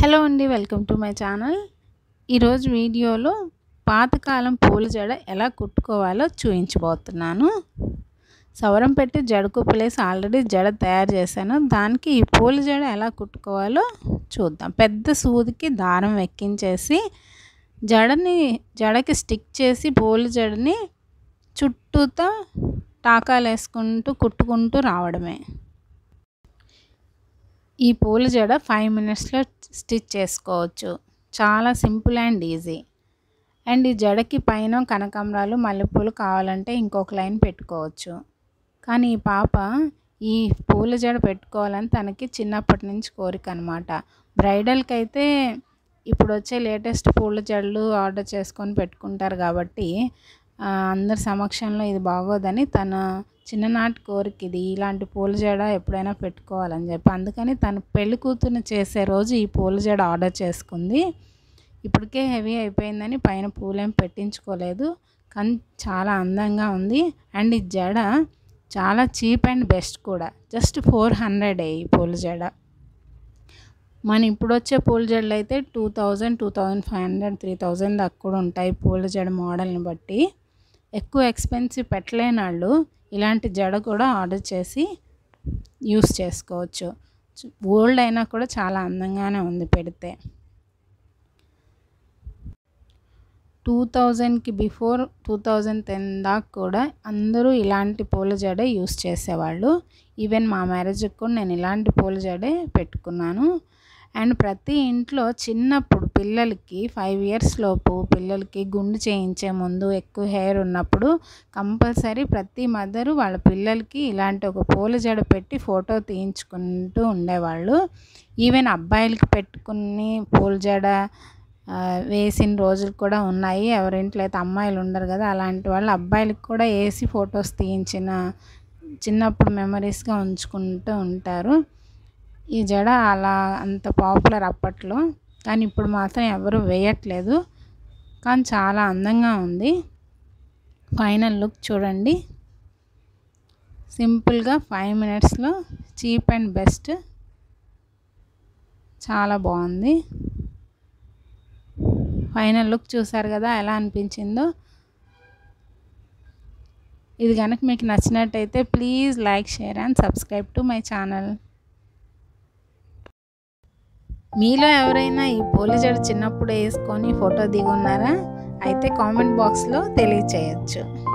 hello అండి welcome to my channel ఈరోజు వీడియోలో పాతకాలం పూల జడ ఎలా కుట్టుకోవాలో చూపించబోతున్నాను సవరం పెట్టి జడ కుప్పలేసి ఆల్రెడీ జడ తయారు చేశాను దానికి ఈ పూల జడ ఎలా కుట్టుకోవాలో చూద్దాం పెద్ద సూదికి దారం ఎక్కించేసి జడని జడకి స్టిక్ చేసి పూల జడని చుట్టూతో టాకాలు వేసుకుంటూ కుట్టుకుంటూ రావడమే ఈ పూల జడ ఫైవ్ మినిట్స్లో స్టిచ్ చేసుకోవచ్చు చాలా సింపుల్ అండ్ ఈజీ అండ్ ఈ జడకి పైన కనకాంబరాలు మల్లెపూలు కావాలంటే ఇంకొక లైన్ పెట్టుకోవచ్చు కానీ ఈ పాప ఈ పూల జడ పెట్టుకోవాలని తనకి చిన్నప్పటి నుంచి కోరిక అనమాట బ్రైడల్కి అయితే ఇప్పుడు వచ్చే లేటెస్ట్ పూల జడలు ఆర్డర్ చేసుకొని పెట్టుకుంటారు కాబట్టి అందరి సమక్షంలో ఇది బాగోదని తన చిన్ననాటి కోరిక ఇది ఇలాంటి పూల జడ ఎప్పుడైనా పెట్టుకోవాలని చెప్పి అందుకని తను పెళ్లి కూతురుని చేసే రోజు ఈ పూల జడ ఆర్డర్ చేసుకుంది ఇప్పటికే హెవీ అయిపోయిందని పైన పూలేం పెట్టించుకోలేదు కానీ చాలా అందంగా ఉంది అండ్ ఈ జడ చాలా చీప్ అండ్ బెస్ట్ కూడా జస్ట్ ఫోర్ హండ్రెడ్ ఈ పూల జడ మన ఇప్పుడు వచ్చే పూల జడలు అయితే two thousand two thousand five hundred three thousand దాకా కూడా ఉంటాయి పూల జడ మోడల్ని బట్టి ఎక్కువ ఎక్స్పెన్సివ్ పెట్టలేని వాళ్ళు ఇలాంటి జడ కూడా ఆర్డర్ చేసి యూస్ చేసుకోవచ్చు ఓల్డ్ అయినా కూడా చాలా అందంగానే ఉంది పెడితే టూ థౌజండ్కి బిఫోర్ టూ థౌజండ్ టెన్ దాకా కూడా అందరూ ఇలాంటి పూల జడే యూస్ చేసేవాళ్ళు ఈవెన్ మా మ్యారేజ్కి కూడా నేను ఇలాంటి పూల జడే పెట్టుకున్నాను అండ్ ప్రతి ఇంట్లో చిన్నప్పుడు పిల్లలకి ఫైవ్ ఇయర్స్ లోపు పిల్లలకి గుండు చేయించే ముందు ఎక్కువ హెయిర్ ఉన్నప్పుడు కంపల్సరీ ప్రతి మదరు వాళ్ళ పిల్లలకి ఇలాంటి ఒక పూల జడ పెట్టి ఫోటో తీయించుకుంటూ ఉండేవాళ్ళు ఈవెన్ అబ్బాయిలకి పెట్టుకుని పూల జడ వేసిన రోజులు కూడా ఉన్నాయి ఎవరింట్లో అయితే అమ్మాయిలు ఉండరు కదా అలాంటి వాళ్ళు అబ్బాయిలకి కూడా వేసి ఫొటోస్ తీయించిన చిన్నప్పుడు మెమరీస్గా ఉంచుకుంటూ ఉంటారు ఈ జడ అలా అంత పాపులర్ అప్పట్లో కానీ ఇప్పుడు మాత్రం ఎవరు వేయట్లేదు కానీ చాలా అందంగా ఉంది ఫైనల్ లుక్ చూడండి సింపుల్గా ఫైవ్ మినిట్స్లో చీప్ అండ్ బెస్ట్ చాలా బాగుంది ఫైనల్ లుక్ చూసారు కదా ఎలా అనిపించిందో ఇది కనుక మీకు నచ్చినట్టయితే please like share and subscribe to my channel మీలో ఎవరైనా ఈ పోలి జడ చిన్నప్పుడు వేసుకొని ఫోటో దిగున్నారా అయితే కామెంట్ బాక్స్లో తెలియచేయచ్చు